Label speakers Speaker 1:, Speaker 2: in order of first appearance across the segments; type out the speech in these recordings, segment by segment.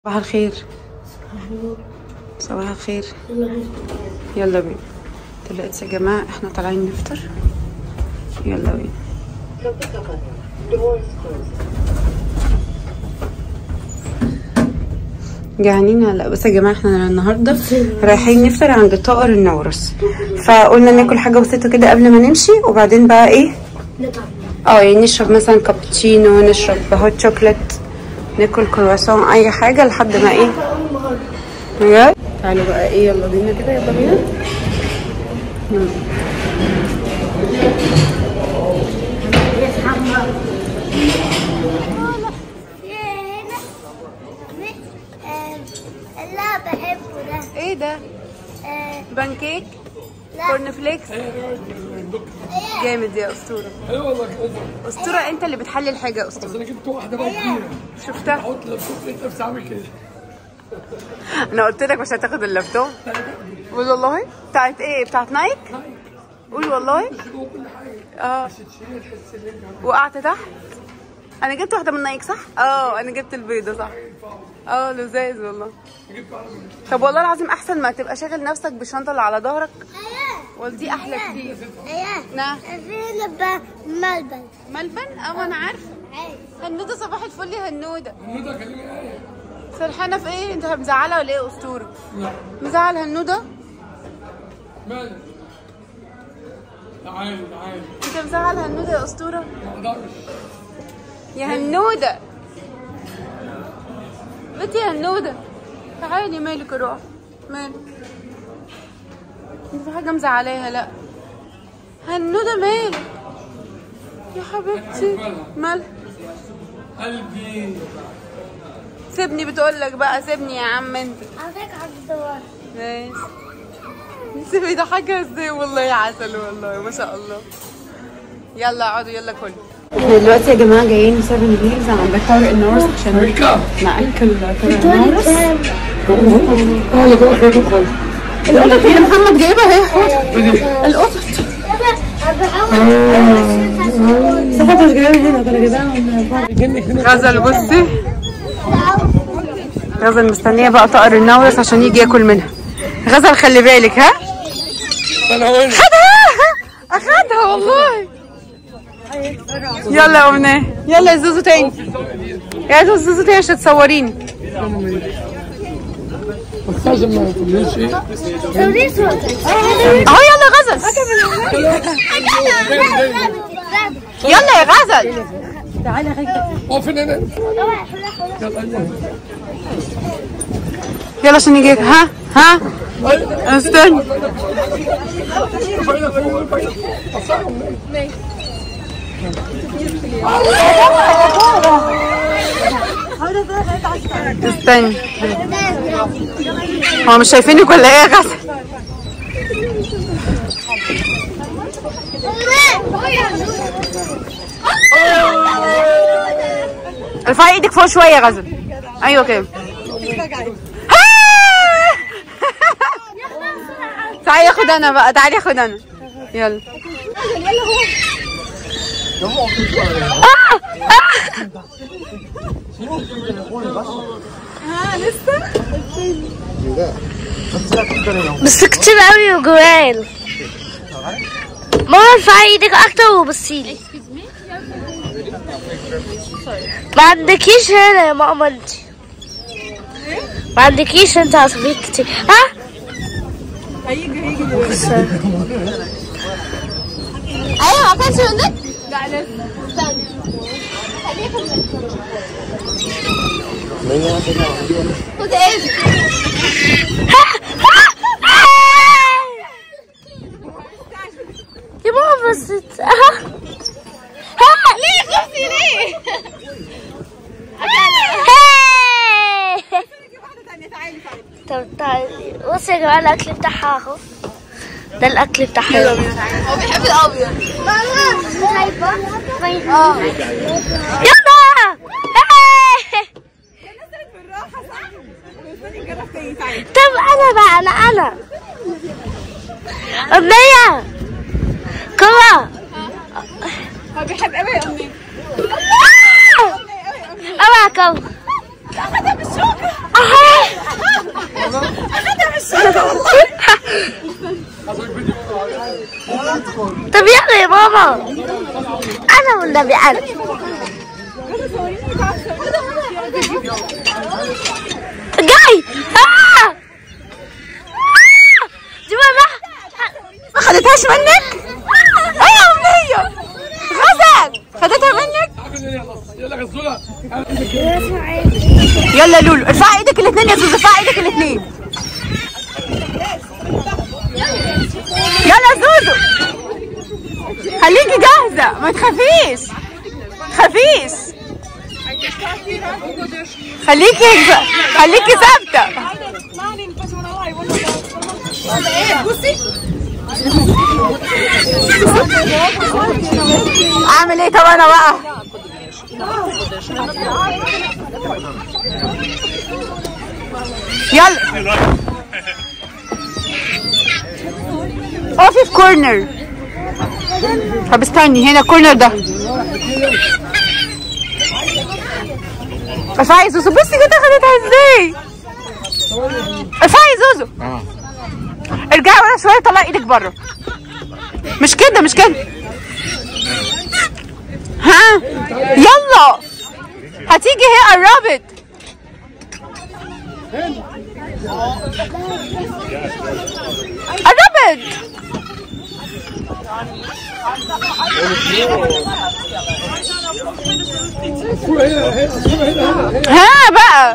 Speaker 1: صباح الخير صباح الخير يلا بينا دلوقتي يا جماعة احنا طالعين نفطر يلا بينا جعانين هلا بس يا جماعه احنا النهارده رايحين نفطر عند طائر النورس فقلنا ناكل حاجه بسيطه كده قبل ما نمشي وبعدين بقى ايه اه يعني نشرب مثلا كابتشينو نشرب هوت شوكليت ناكل كرواسون اي حاجه لحد ما ايه بجد تعالوا بقى ايه يلا بينا كده يلا بينا يلا.
Speaker 2: لا بحبه ده
Speaker 1: ايه ده
Speaker 2: آه،
Speaker 1: بانكيك
Speaker 2: لا
Speaker 1: كورن فليكس جامد يا اسطوره
Speaker 3: ايوه والله كده
Speaker 1: اسطوره انت اللي بتحلل حاجه يا
Speaker 3: بس
Speaker 1: اسطوره
Speaker 3: انا جبت واحده بقى كبيره
Speaker 1: شفتها
Speaker 3: احط لابتوب لقيت نفسي عامل كده
Speaker 1: انا قلت لك مش هتاخد اللابتوب قول والله بتاعت ايه بتاعت نايك قول والله
Speaker 3: جوه كل حاجه
Speaker 1: اه
Speaker 3: عشان تشيل تحس ان انت
Speaker 1: وقعت تحت انا جبت واحده من نايك صح اه انا جبت البيضه صح اه لذاذ والله
Speaker 3: جبت واحده من
Speaker 1: طب والله العظيم احسن ما تبقى شاغل نفسك بالشنطه اللي على ظهرك ودي احلى كتير
Speaker 2: ايه
Speaker 1: نعم
Speaker 2: في لبه ملبن
Speaker 1: ملبن اه انا عارفه هنوده صباح الفل يا هنوده
Speaker 3: النودة كلمي ايه
Speaker 1: سرحانه في ايه انت مزعله ولا ايه يا اسطوره
Speaker 3: لا
Speaker 1: مزعل هنوده
Speaker 3: مالك تعالي تعالي
Speaker 1: انت مزعل هنوده يا اسطوره
Speaker 3: ما اقدرش
Speaker 1: يا هنوده بنتي يا هنوده تعالي مالك يا روح مالك انت في حاجه مزعلاها لا هنوده مالك يا حبيبتي مالك
Speaker 3: قلبي
Speaker 1: سيبني بتقول لك بقى سيبني يا عم انت
Speaker 2: عندك عبد الدوار
Speaker 1: ماشي سيبي ده حاجه ازاي والله يا عسل والله ما شاء الله يلا اقعدوا يلا كلوا احنا دلوقتي يا جماعه جايين 7 هيلز عند طارق النورس عشان
Speaker 3: ريكا
Speaker 1: ناكل طارق النورس
Speaker 3: والله بقى خير خالص
Speaker 1: القطط اللي محمد جايبها اهي القطط القطط مش جايبها هنا ده جايبها
Speaker 3: جنك هنا
Speaker 1: غزل بصي غزل مستنيه بقى طائر النورس عشان يجي ياكل منها غزل خلي بالك ها
Speaker 3: انا وين
Speaker 1: خدها اخدها والله يلا يا امنيه يلا يا زوزو تاني يا زوزو زوزو تاني عشان تصوريني
Speaker 3: بس لازم ما تقوليش ايه
Speaker 1: اهو يلا يا غزل يلا يا غزل
Speaker 3: اقف هنا هنا يلا يلا
Speaker 1: يلا عشان يجيك ها ها استنى
Speaker 3: فايدة فوق فايدة
Speaker 1: استنى هو مش شايفينك ولا ايه يا غزل ارفعي ايدك فوق شويه يا غزل ايوه كده تعالي اخد انا بقى تعالي اخد انا يلا
Speaker 2: بس كتير قوي وجوال ماما ارفعي ايدك اكتر وبصيلي ما عندكيش هنا يا ماما انت ما عندكيش انت عصافير كتير ها هيجي هيجي ايوه ما كانش عندك لا لسه خد ايدك يا ماما بس ها ها ليه خفتي ليه؟ طب تعالي بصي يا جماعه الاكل بتاعها اهو ده الاكل بتاعها هو بيحب الابيض اه يلا طب انا بقى انا انا أمنية كما
Speaker 1: هو بيحب قوي يا امي
Speaker 2: اوعى كم
Speaker 1: اخدها بالشوكه
Speaker 2: والنبي انا جاي آه! آه! دي ماما
Speaker 1: ما خدتهاش منك؟ ايه يا امنيه غزل خدتها منك؟
Speaker 3: يلا غزوله
Speaker 1: يلا يا لولو ارفعي ايدك الاثنين يا زوزو ارفعي ايدك الاثنين يلا يا زوزو خليكي جاهزة ما تخافيش تخافيش خليكي خليكي ثابتة اعمل ايه طب انا بقى يلا اقفي في كورنر طب استني هنا الكورنر ده ارفعي زوزو بصي كده خدتها ازاي ارفعي زوزو ارجعي ورا شويه طلعي ايدك بره مش كده مش كده ها يلا هتيجي هي قربت قربت
Speaker 3: هنا هنا هنا هنا
Speaker 1: ها بقى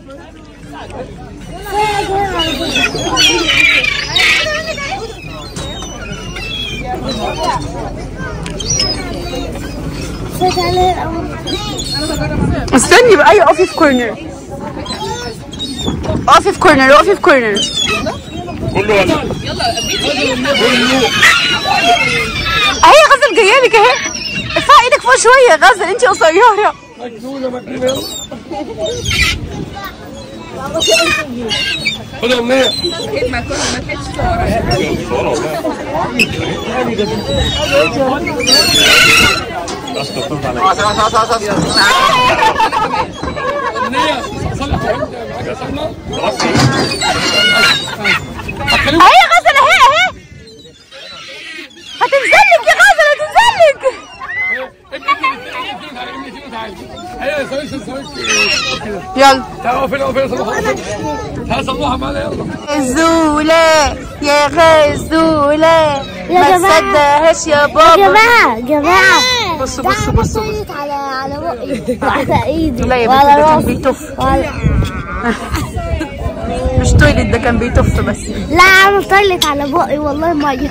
Speaker 1: استني بقى ايوه اقفي في كورنر اقفي في كورنر اقفي في كورنر اهي غزل جايه لك اهي ارفعي ايدك فوق شويه يا غزل انت قصيره
Speaker 3: مجنونه مجنونه يلا خد يا امنيه امنيه صلح معاك يا سلمى
Speaker 1: اهي يا غزل اهي اهي هتنزلك يا غزل هتنزلك
Speaker 3: هي سويش سويش كده
Speaker 1: يلا
Speaker 3: تعالوا فين فين صلوها تعالوا صلوها معانا يلا
Speaker 1: غزولة يا غزولة
Speaker 2: يا
Speaker 1: ما
Speaker 2: جماعة.
Speaker 1: تصدقهاش يا
Speaker 2: يا
Speaker 1: بابا
Speaker 2: جماعة جماعة
Speaker 1: بصوا بصوا بصوا
Speaker 2: طلعت على على بقي وعلى ايدي
Speaker 1: لا يا
Speaker 2: وعلى
Speaker 1: بنتي ده كان
Speaker 2: راسي
Speaker 1: بيتف
Speaker 2: وعلى
Speaker 1: مش تويلت ده كان بيتف بس
Speaker 2: لا انا طلعت على بقي والله ميه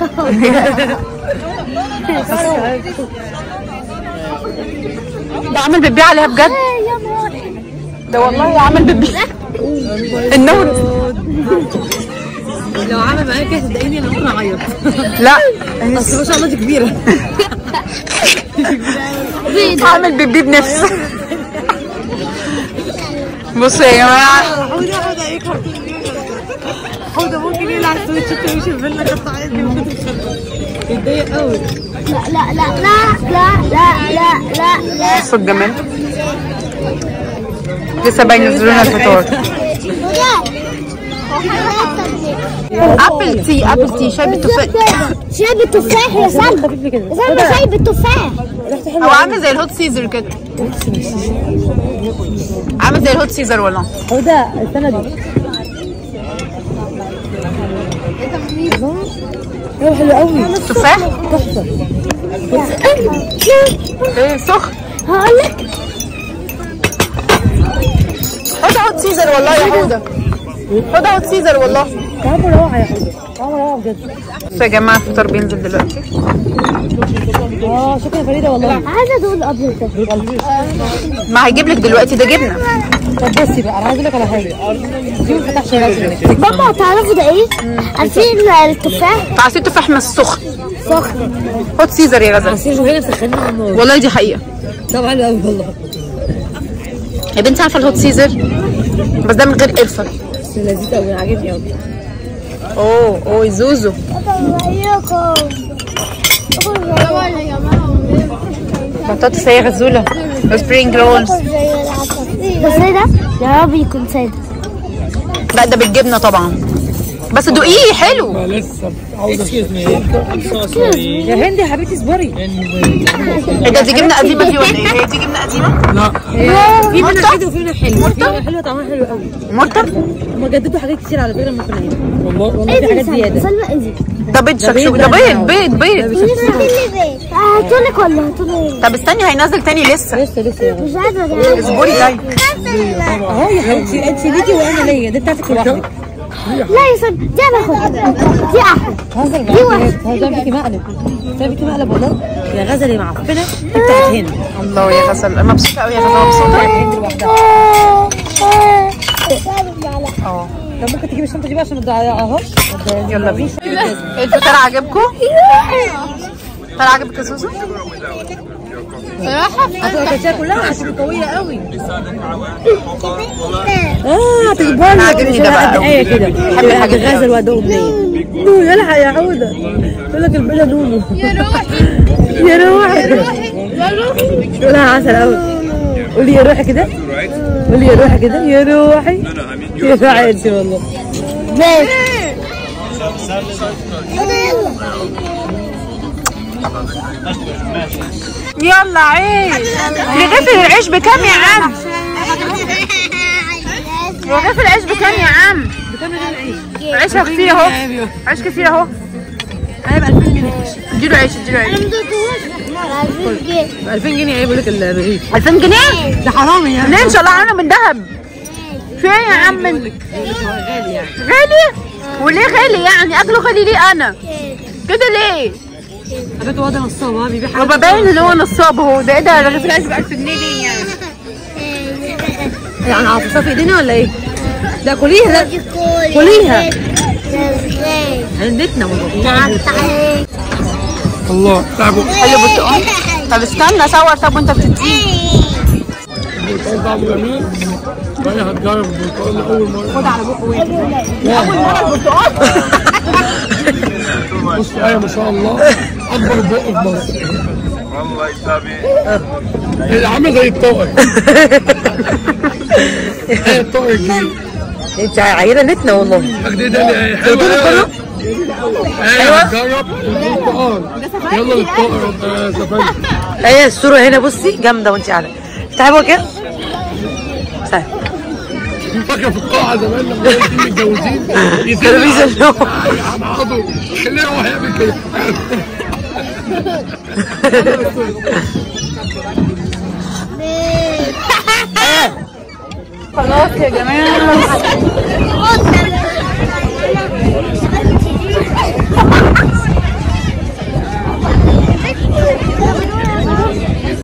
Speaker 1: ده عامل بيبي عليها بجد
Speaker 2: يا ماما
Speaker 1: ده والله عامل بيبي النور
Speaker 4: لو عمل معايا كده صدقيني انا ممكن اعيط
Speaker 1: لا
Speaker 4: بس ما شاء الله دي كبيره
Speaker 1: عامل بيبي بنفسه بصوا يا جماعه
Speaker 4: حوده ممكن يلعب سويتش ويمشي في فيلا كانت عادي يتضايق قوي
Speaker 2: لا لا لا لا لا لا لا لا لا
Speaker 1: بصوا الجمال لسه بينزلوا لنا الفطار ابل تي ابل تي شاي بالتفاح
Speaker 2: شاي بالتفاح يا سلمى يا سلمى شاي بالتفاح
Speaker 1: هو عامل زي الهوت سيزر كده عامل زي الهوت سيزر والله
Speaker 4: حوده السنه دي هو حلو قوي
Speaker 1: تفاح
Speaker 4: تحفه
Speaker 1: ايه سخن
Speaker 2: هقول لك
Speaker 1: خد هوت سيزر والله يا حوده خد هوت سيزر والله
Speaker 4: طعمه روعه يا حوده طعمه روعه بجد
Speaker 1: بصوا يا جماعه الفطار بينزل دلوقتي
Speaker 4: اه شكرا يا فريده والله
Speaker 2: عايزه ادوق الابيض ده
Speaker 1: ما هيجيب لك دلوقتي ده جبنه
Speaker 4: طب بصي بقى انا عايز اقول لك على حاجه دي ما فتحش راسي
Speaker 2: بابا تعرفوا ده ايه؟ عارفين التفاح
Speaker 1: عصير تفاح مش سخن
Speaker 2: سخن
Speaker 1: هوت سيزر يا غزل
Speaker 4: عصير وهي سخنين على النار
Speaker 1: والله دي حقيقه
Speaker 4: طب حلو قوي والله
Speaker 1: يا بنتي عارفه الهوت سيزر بس ده من غير قرفه
Speaker 4: بس لذيذ قوي عاجبني قوي
Speaker 1: اوه اوه زوزو بطاطس هي غزوله وسبرينج رولز
Speaker 2: بس ايه ده؟ يا رب يكون سادة
Speaker 1: لا ده بالجبنه طبعا بس دوقيه حلو
Speaker 3: ما لسه عاوز
Speaker 4: يا هندي يا حبيبتي اصبري
Speaker 1: ايه ده دي جبنه قديمه دي ولا ايه؟ هي دي جبنه قديمه؟
Speaker 3: لا
Speaker 4: في منها حلو وفي منها حلو في منها حلوه طعمها حلو قوي
Speaker 1: مرتب
Speaker 4: هم جددوا حاجات كتير على فكره لما كنا هنا
Speaker 3: والله
Speaker 4: والله في حاجات زياده
Speaker 1: ده بيض شكشوك ده بيض بيض بيض
Speaker 2: هاتولك ولا هاتولك
Speaker 1: طب استني هينزل تاني لسه
Speaker 4: لسه لسه يا
Speaker 2: مش عارفه
Speaker 1: اصبري طيب
Speaker 4: اهو يا حبيبتي انت ليكي وانا ليا دي بتاعتك لوحدك
Speaker 2: لا يا صاحبي دي انا هاخدها دي احلى
Speaker 4: هزر دي واحده هزر بيكي مقلب هزر بيكي مقلب والله يا غزل يا معفنه دي بتاعت هند
Speaker 1: الله يا غزل مبسوطه قوي يا غزل مبسوطه
Speaker 4: هند لوحدها
Speaker 1: اه
Speaker 4: طب ممكن تجيبي الشنطه دي بقى عشان تضيعيها اهو
Speaker 1: يلا بينا الفطار عجبكم؟ الفطار عجبك يا سوسو؟
Speaker 4: هتبقى كاشيه كلها هتبقى قويه قوي اه هتجيبها لي
Speaker 1: عاجبني ده بقى قوي.
Speaker 4: ايه كده
Speaker 1: بحب الحاجات دي
Speaker 4: غزل وادوق بنيه نو يلحق يا عوده يقول لك البلا نونو يا روحي يا روحي يا روحي لها عسل قوي قولي يا روحي كده قولي يا روحي كده يا روحي يا روحي انت والله
Speaker 1: يلا عيش رغيف العيش بكام يا عم؟ رغيف العيش بكام يا عم؟ عيش كتير اهو عيش كتير اهو
Speaker 4: هيبقى 2000 جنيه
Speaker 1: اديله عيش اديله عيش
Speaker 4: 2000 جنيه ايه بيقول لك الرغيف
Speaker 1: 2000 جنيه؟
Speaker 4: ده حرام يا
Speaker 1: ليه ان شاء الله انا من دهب في ايه يا عم
Speaker 4: غالي يعني
Speaker 1: غالي وليه غالي يعني اكله غالي ليه انا كده ليه
Speaker 4: حبيت واد نصاب ها بيبيع حاجات
Speaker 1: هو باين ان هو نصاب اهو ده ايه ده رغيف العيش ب 1000 جنيه ليه يعني
Speaker 4: يعني عاطفه في ايدينا ولا ايه؟ ده كليها ده كليها عندتنا والله
Speaker 3: الله تعبوا
Speaker 1: حلو برتقال طب استنى صور طب وانت بتديه
Speaker 3: البرتقال طعمه جميل فهي هتجرب البرتقال لأول مرة
Speaker 1: خد على بقه واكل اول مره البرتقال
Speaker 3: بص آية ما شاء الله أكبر بق في مصر اللي عامل زي الطائر هي الطائر الجديد
Speaker 4: انت عيله نتنا والله
Speaker 3: جديدة اللي حلوة أوي. ايوه هتجرب البرتقال يلا للطائر انت سافرت
Speaker 4: هي الصوره هنا بصي جامده وانت قاعده افتحي بقى كده سهل
Speaker 3: فاكره في القاعه زمان لما كنا متجوزين
Speaker 4: كانوا بيزلوا
Speaker 3: عضو خليه هو هيعمل كده
Speaker 1: خلاص يا جماعه